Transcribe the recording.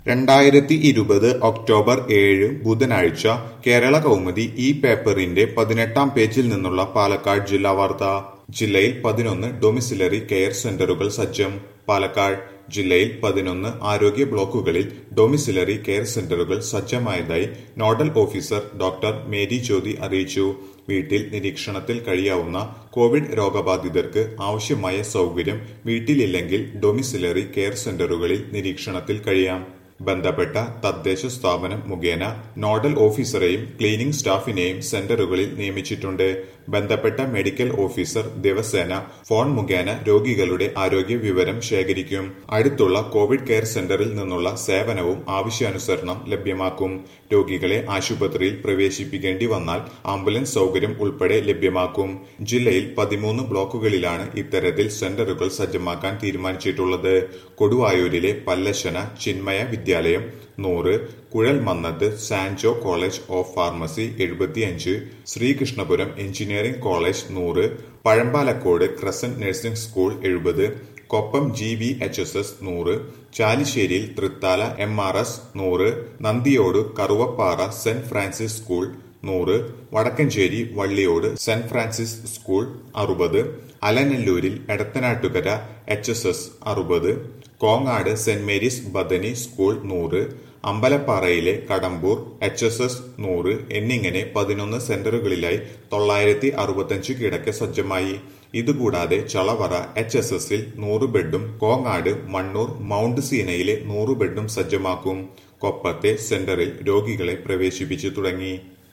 രണ്ടായിരത്തി ഇരുപത് ഒക്ടോബർ ഏഴ് ബുധനാഴ്ച കേരള കൗമുദി ഈ പേപ്പറിന്റെ പതിനെട്ടാം പേജിൽ നിന്നുള്ള പാലക്കാട് ജില്ലാ വാർത്ത ജില്ലയിൽ പതിനൊന്ന് ഡൊമിസിലറി കെയർ സെന്ററുകൾ സജ്ജം പാലക്കാട് ജില്ലയിൽ പതിനൊന്ന് ആരോഗ്യ ബ്ലോക്കുകളിൽ ഡൊമിസിലറി കെയർ സെന്ററുകൾ സജ്ജമായതായി nodal officer doctor Mary Jyothi അറിയിച്ചു വീട്ടിൽ നിരീക്ഷണത്തിൽ കഴിയാവുന്ന കോവിഡ് രോഗബാധിതർക്ക് ആവശ്യമായ സൗകര്യം വീട്ടിലില്ലെങ്കിൽ ഡൊമിസിലറി കെയർ സെന്ററുകളിൽ നിരീക്ഷണത്തിൽ കഴിയാം ബന്ധപ്പെട്ട തദ്ദേശ സ്ഥാപനം മുഖേന നോഡൽ ഓഫീസറെയും ക്ലീനിംഗ് സ്റ്റാഫിനെയും സെന്ററുകളിൽ നിയമിച്ചിട്ടുണ്ട് ബന്ധപ്പെട്ട മെഡിക്കൽ ഓഫീസർ ദിവസേന ഫോൺ മുഖേന രോഗികളുടെ ആരോഗ്യ വിവരം ശേഖരിക്കും അടുത്തുള്ള കോവിഡ് കെയർ സെന്ററിൽ നിന്നുള്ള സേവനവും ആവശ്യാനുസരണം ലഭ്യമാക്കും രോഗികളെ ആശുപത്രിയിൽ പ്രവേശിപ്പിക്കേണ്ടി വന്നാൽ ആംബുലൻസ് സൗകര്യം ഉൾപ്പെടെ ലഭ്യമാക്കും ജില്ലയിൽ പതിമൂന്ന് ബ്ലോക്കുകളിലാണ് ഇത്തരത്തിൽ സെന്ററുകൾ സജ്ജമാക്കാൻ തീരുമാനിച്ചിട്ടുള്ളത് കൊടുവായൂരിലെ പല്ലശന ചിന്മയ വിദ്യാലയം നൂറ് കുഴൽമന്നത്ത് സാൻജോ കോളേജ് ഓഫ് ഫാർമസി എഴുപത്തിയഞ്ച് ശ്രീകൃഷ്ണപുരം എഞ്ചിനീയറിംഗ് കോളേജ് നൂറ് പഴമ്പാലക്കോട് ക്രസന്റ് നഴ്സിംഗ് സ്കൂൾ എഴുപത് Koppam G V H S S നൂറ് ചാലിശ്ശേരിയിൽ തൃത്താല എം ആർ എസ് നൂറ് Nandiyode Karuvappara saint Francis school നൂറ് Vadakkanchery Valliyode saint Francis school അറുപത് അലനല്ലൂരിൽ എടത്തനാട്ടുകര എച്ച് എസ് എസ് അറുപത് Kongad saint Mary's Bethany school നൂറ് അമ്പലപ്പാറയിലെ കടമ്പൂർ എച്ച് എസ് എസ് നൂറ് എന്നിങ്ങനെ പതിനൊന്ന് സെന്ററുകളിലായി തൊള്ളായിരത്തി അറുപത്തഞ്ച് കിടക്ക സജ്ജമായി ഇതുകൂടാതെ ചളവറ എച്ച് എസ് എസിൽ നൂറ് ബെഡും കോങ്ങാട് മണ്ണൂർ മൗണ്ട് സീനയിലെ നൂറ് ബെഡും സജ്ജമാക്കും കൊപ്പത്തെ സെന്ററിൽ രോഗികളെ പ്രവേശിപ്പിച്ചു തുടങ്ങി